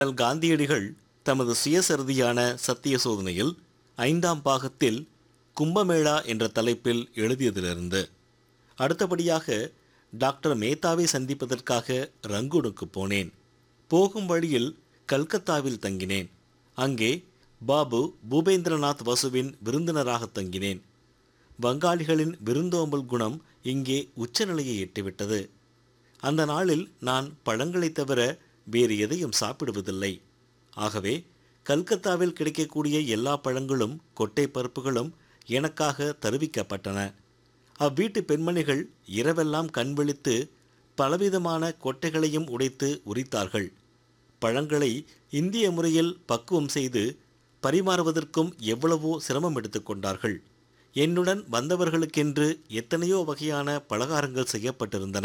அண்ணல் காந்தியடிகள் தமது சுயசரிதியான சத்திய சோதனையில் ஐந்தாம் பாகத்தில் கும்பமேளா என்ற தலைப்பில் எழுதியதிலிருந்து அடுத்தபடியாக டாக்டர் மேத்தாவை சந்திப்பதற்காக ரங்கூனுக்கு போனேன் போகும் வழியில் கல்கத்தாவில் தங்கினேன் அங்கே பாபு பூபேந்திரநாத் வசுவின் விருந்தினராக தங்கினேன் வங்காளிகளின் விருந்தோம்பல் குணம் இங்கே உச்சநிலையை எட்டிவிட்டது அந்த நாளில் நான் பழங்களைத் தவிர வேறு எதையும் சாப்பிடுவதில்லை ஆகவே கல்கத்தாவில் கிடைக்கக்கூடிய எல்லா பழங்களும் கொட்டை பருப்புகளும் எனக்காக தருவிக்கப்பட்டன அவ்வீட்டு பெண்மணிகள் இரவெல்லாம் கண் விழித்து பலவிதமான கொட்டைகளையும் உடைத்து உரித்தார்கள் பழங்களை இந்திய முறையில் பக்குவம் செய்து பரிமாறுவதற்கும் எவ்வளவோ சிரமம் எடுத்துக்கொண்டார்கள் என்னுடன் வந்தவர்களுக்கென்று எத்தனையோ வகையான பலகாரங்கள் செய்யப்பட்டிருந்தன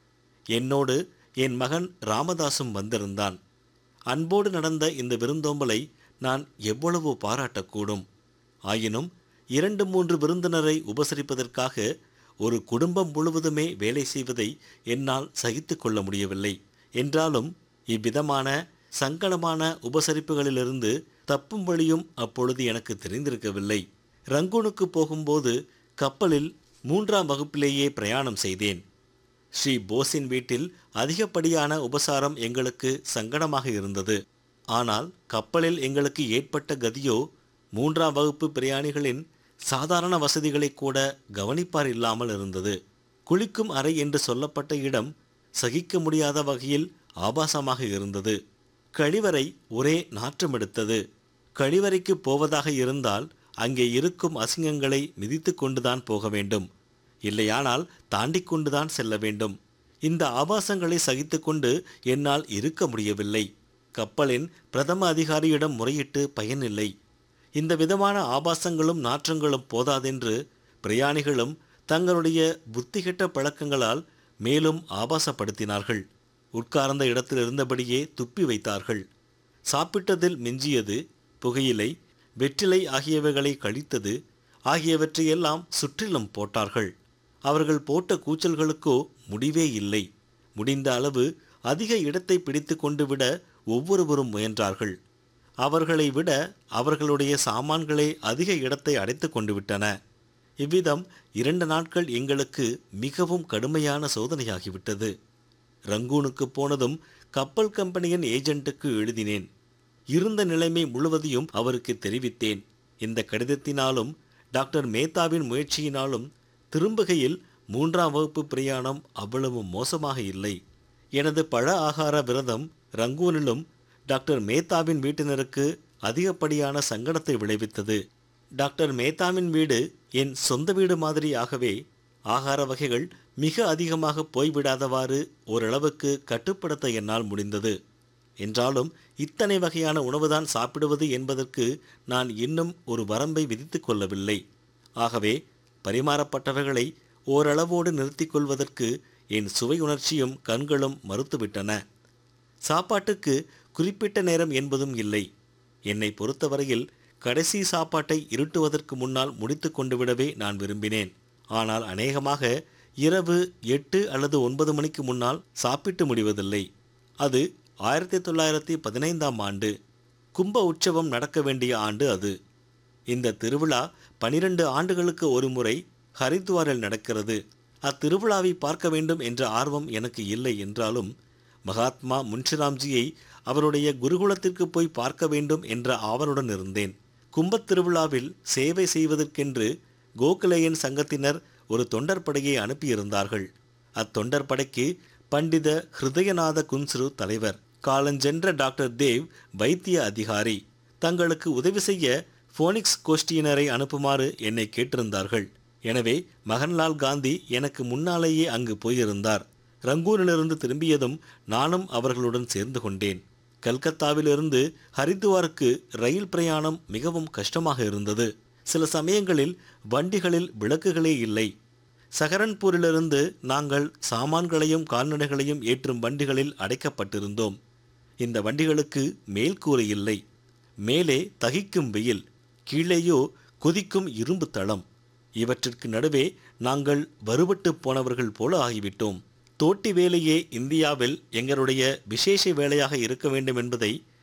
என்னோடு என் மகன் ராமதாசும் வந்திருந்தான் அன்போடு நடந்த இந்த விருந்தோம்பலை நான் எவ்வளவோ பாராட்டக்கூடும் ஆயினும் இரண்டு மூன்று விருந்தினரை உபசரிப்பதற்காக ஒரு குடும்பம் முழுவதுமே வேலை செய்வதை என்னால் சகித்து கொள்ள முடியவில்லை என்றாலும் இவ்விதமான சங்கடமான உபசரிப்புகளிலிருந்து தப்பும் வழியும் அப்பொழுது எனக்கு தெரிந்திருக்கவில்லை ரங்கூனுக்கு போகும்போது கப்பலில் மூன்றாம் வகுப்பிலேயே பிரயாணம் செய்தேன் ஸ்ரீ போஸின் வீட்டில் அதிகப்படியான உபசாரம் எங்களுக்கு சங்கடமாக இருந்தது ஆனால் கப்பலில் எங்களுக்கு ஏற்பட்ட கதியோ மூன்றாம் வகுப்பு பிரயாணிகளின் சாதாரண வசதிகளை கூட கவனிப்பார் இல்லாமல் இருந்தது குளிக்கும் அறை என்று சொல்லப்பட்ட இடம் சகிக்க முடியாத வகையில் ஆபாசமாக இருந்தது கழிவறை ஒரே நாற்றமெடுத்தது கழிவறைக்கு போவதாக இருந்தால் அங்கே இருக்கும் அசிங்கங்களை மிதித்து கொண்டுதான் போக வேண்டும் இல்லையானால் தாண்டி கொண்டுதான் செல்ல வேண்டும் இந்த ஆபாசங்களை சகித்துக்கொண்டு என்னால் இருக்க முடியவில்லை கப்பலின் பிரதம அதிகாரியிடம் முறையிட்டு பயனில்லை இந்த விதமான ஆபாசங்களும் நாற்றங்களும் போதாதென்று பிரயாணிகளும் தங்களுடைய புத்திகெட்ட பழக்கங்களால் மேலும் ஆபாசப்படுத்தினார்கள் உட்கார்ந்த இடத்தில் இருந்தபடியே துப்பி வைத்தார்கள் சாப்பிட்டதில் மிஞ்சியது புகையிலை வெற்றிலை ஆகியவைகளை கழித்தது ஆகியவற்றையெல்லாம் சுற்றிலும் போட்டார்கள் அவர்கள் போட்ட கூச்சல்களுக்கோ முடிவே இல்லை முடிந்த அளவு அதிக இடத்தை பிடித்து கொண்டு விட ஒவ்வொருவரும் முயன்றார்கள் அவர்களை விட அவர்களுடைய சாமான்களே அதிக இடத்தை அடைத்து கொண்டு விட்டன இவ்விதம் இரண்டு நாட்கள் எங்களுக்கு மிகவும் கடுமையான சோதனையாகிவிட்டது ரங்கூனுக்கு போனதும் கப்பல் கம்பெனியின் ஏஜென்ட்டுக்கு எழுதினேன் இருந்த நிலைமை முழுவதையும் அவருக்கு தெரிவித்தேன் இந்த கடிதத்தினாலும் டாக்டர் மேத்தாவின் முயற்சியினாலும் திரும்புகையில் மூன்றாம் வகுப்பு பிரயாணம் அவ்வளவு மோசமாக இல்லை எனது பழ ஆகார விரதம் ரங்கூனிலும் டாக்டர் மேத்தாவின் வீட்டினருக்கு அதிகப்படியான சங்கடத்தை விளைவித்தது டாக்டர் மேத்தாவின் வீடு என் சொந்த வீடு மாதிரியாகவே ஆகார வகைகள் மிக அதிகமாக போய்விடாதவாறு ஓரளவுக்கு கட்டுப்படுத்த என்னால் முடிந்தது என்றாலும் இத்தனை வகையான உணவுதான் சாப்பிடுவது என்பதற்கு நான் இன்னும் ஒரு வரம்பை விதித்து கொள்ளவில்லை ஆகவே பரிமாறப்பட்டவைகளை ஓரளவோடு நிறுத்திக் கொள்வதற்கு என் சுவை உணர்ச்சியும் கண்களும் மறுத்துவிட்டன சாப்பாட்டுக்கு குறிப்பிட்ட நேரம் என்பதும் இல்லை என்னை பொறுத்தவரையில் கடைசி சாப்பாட்டை இருட்டுவதற்கு முன்னால் முடித்து கொண்டு விடவே நான் விரும்பினேன் ஆனால் அநேகமாக இரவு எட்டு அல்லது ஒன்பது மணிக்கு முன்னால் சாப்பிட்டு முடிவதில்லை அது ஆயிரத்தி தொள்ளாயிரத்தி பதினைந்தாம் ஆண்டு கும்ப உற்சவம் நடக்க வேண்டிய ஆண்டு அது இந்த திருவிழா பனிரெண்டு ஆண்டுகளுக்கு ஒரு முறை ஹரித்வாரில் நடக்கிறது அத்திருவிழாவை பார்க்க வேண்டும் என்ற ஆர்வம் எனக்கு இல்லை என்றாலும் மகாத்மா முன்ஷிராம்ஜியை அவருடைய குருகுலத்திற்கு போய் பார்க்க வேண்டும் என்ற ஆவலுடன் இருந்தேன் கும்பத் திருவிழாவில் சேவை செய்வதற்கென்று கோகலேயன் சங்கத்தினர் ஒரு தொண்டர் படையை அனுப்பியிருந்தார்கள் அத்தொண்டர் படைக்கு பண்டித ஹிருதயநாத குன்ஸ்ரு தலைவர் காலஞ்சென்ற டாக்டர் தேவ் வைத்திய அதிகாரி தங்களுக்கு உதவி செய்ய போனிக்ஸ் கோஷ்டியினரை அனுப்புமாறு என்னை கேட்டிருந்தார்கள் எனவே மகன்லால் காந்தி எனக்கு முன்னாலேயே அங்கு போயிருந்தார் ரங்கூனிலிருந்து திரும்பியதும் நானும் அவர்களுடன் சேர்ந்து கொண்டேன் கல்கத்தாவிலிருந்து ஹரித்துவாருக்கு ரயில் பிரயாணம் மிகவும் கஷ்டமாக இருந்தது சில சமயங்களில் வண்டிகளில் விளக்குகளே இல்லை சஹரன்பூரிலிருந்து நாங்கள் சாமான்களையும் கால்நடைகளையும் ஏற்றும் வண்டிகளில் அடைக்கப்பட்டிருந்தோம் இந்த வண்டிகளுக்கு மேல்கூரை இல்லை மேலே தகிக்கும் வெயில் கீழேயோ கொதிக்கும் இரும்பு தளம் இவற்றிற்கு நடுவே நாங்கள் வருபட்டு போனவர்கள் போல ஆகிவிட்டோம் தோட்டி வேலையே இந்தியாவில் எங்களுடைய விசேஷ வேலையாக இருக்க வேண்டும் என்பதை